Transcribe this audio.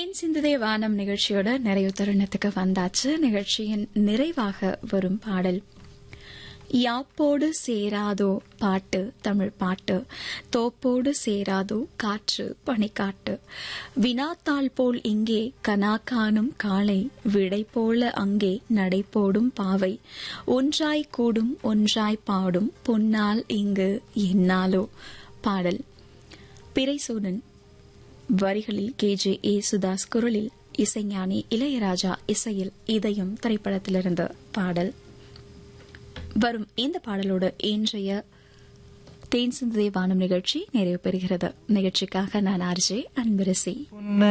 தேன் சிந்துதே வானம் நிகழ்ச்சியோட நிறைவு தருணத்துக்கு வந்தாச்சு நிகழ்ச்சியின் நிறைவாக வரும் பாடல் யாப்போடு சேராதோ பாட்டு தமிழ் பாட்டு தோப்போடு சேராதோ காற்று பனிக்காட்டு வினாத்தாள் போல் இங்கே கனா காணும் காலை விடை போல அங்கே நடைபோடும் பாவை ஒன்றாய் கூடும் ஒன்றாய் பாடும் பொன்னால் இங்கு என்னாலோ பாடல் பிறைசூடன் வரிகளில் கே ஜே ஏ சுதாஸ் குரலில் இசைஞானி இளையராஜா இசையில் இதயம் திரைப்படத்திலிருந்து பாடல் வரும் இந்த பாடலோடு இன்றைய தேன் சிந்துதே வானம் நிகழ்ச்சி நிறைவு பெறுகிறது நிகழ்ச்சிக்காக நான் ஆர்ஜே அன்பரசி